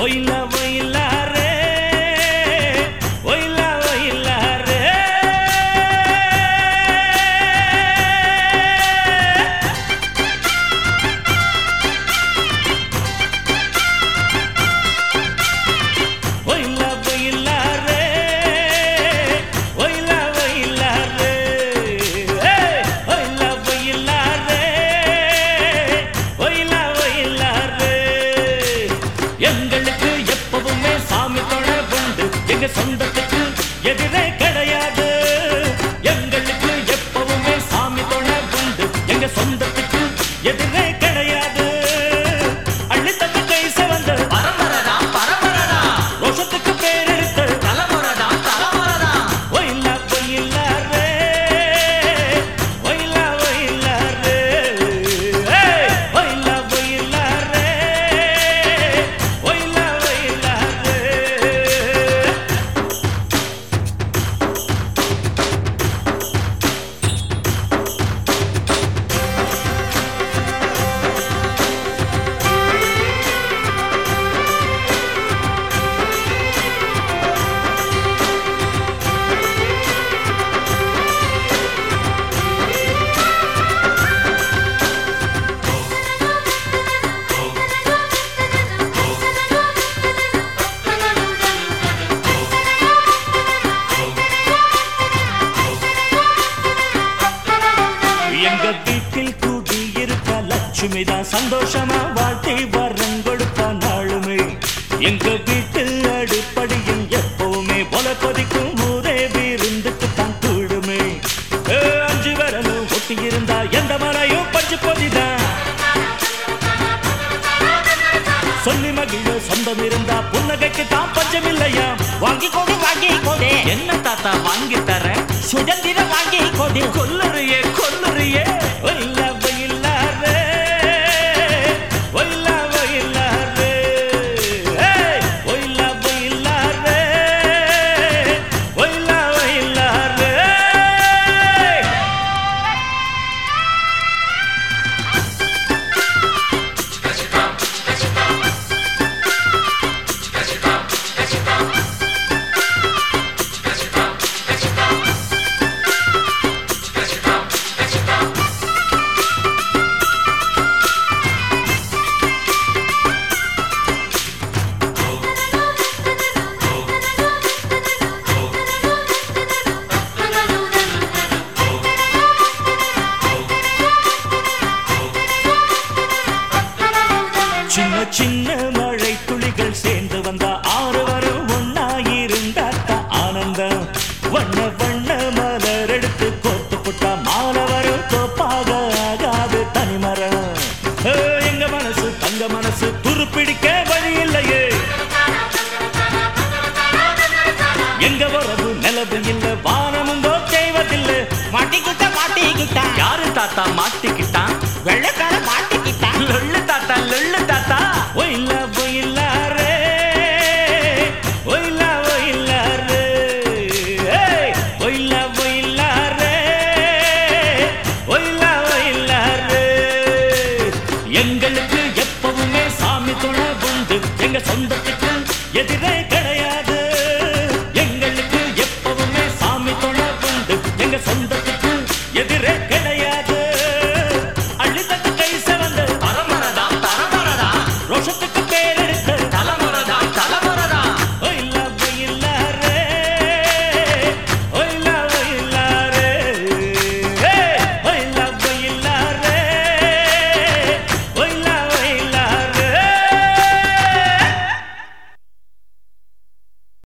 ஒயிலா ஒயிலா ரே ஒயிலா ஒயிலா ரே ஒயிலா ஒயிலா ரே ஒயிலா ஒயிலா ரே ஏய் ஒயிலா ஒயிலா ரே ஒயிலா ஒயிலா ரே எங்களுக்கு எப்பவுமே சாமி தொழ உண்டு எங்க சொந்தத்துக்கு எதிரே கிடையாது எங்களுக்கு எப்பவுமே சாமி தொழ உண்டு எங்க சொந்தத்துக்கு எதிரே கிடையாது அள்ளித்தட்டு கை சிவந்த பரம்பரதான் பரம்பரதான் ரோஷத்துக்கு பேர் எடுத்த தலைமுறைதான் தலைமுறைதான் ஒயிலா ஒயிலா ரே ஒயிலா ஒயிலா ரே ஏய் ஒயிலா ஒயிலா ரே ஒயிலா ஒயிலா ரே எங்க வீட்டில் கூடி இருக்க லட்சுமி தான் சந்தோஷமா வாழ்த்தி வரம் கொடுப்ப நாளுமே எங்க வீட்டு அடிப்படையில் எப்பவுமே போல கொதிக்கும் ஊரே விருந்துக்கு தான் கூடுமே ஏ, அஞ்சு வரலும் ஒட்டி இருந்தா எந்த மலையும் பஞ்சு பொதிதான் சொல்லி மகிழ சொந்தம் இருந்தா புன்னகைக்கு தான் பஞ்சம் இல்லையா வாங்கி கொடு வாங்கி கொடு என்ன தாத்தா வாங்கி தரேன் சுதந்திரம் வாங்கி கொடு கொல்லுறியே கொல்லுறியே ஒயிலா ஒயிலா ரே ஒயிலா ஒயிலா ரே ஏய் ஒயிலா ஒயிலா ரே ஒயிலா ஒயிலா ரே சின்ன சின்ன மழை துளிகள் சேர்ந்து வந்தா ஆறு வரும் ஒன்னாயிருந்தாத்த ஆனந்தம் வண்ண வண்ண மலர் எடுத்து கோத்து புட்டா மாலை வரும் தோப்பாக ஆகாது தனிமரம் ஏ, எங்க மனசு தங்க மனசு துருப்பிடிக்க வழி இல்லையே எங்க உறவு நிலவு இல்ல வானமும் செய்வதில்லை மாட்டிக்கிட்ட மாட்டிக்கிட்ட யாரு தாத்தா மாட்டிக்கிட்டான் வெள்ளக்கார மாட்டிக்கிட்ட லொள்ளு தாத்தா லொள்ளு தாத்தா ஒயிலா ஒயிலா ரே ஒயிலா ஒயிலா ரே ஏய் ஒயிலா ஒயிலா ரே ஒயிலா ஒயிலா ரே எங்களுக்கு எப்பவுமே சாமி துணை உண்டு எங்க சொந்தத்துக்கு எதிரே கிடையாது எங்களுக்கு எப்பவுமே சாமி துணை உண்டு எங்க சொந்த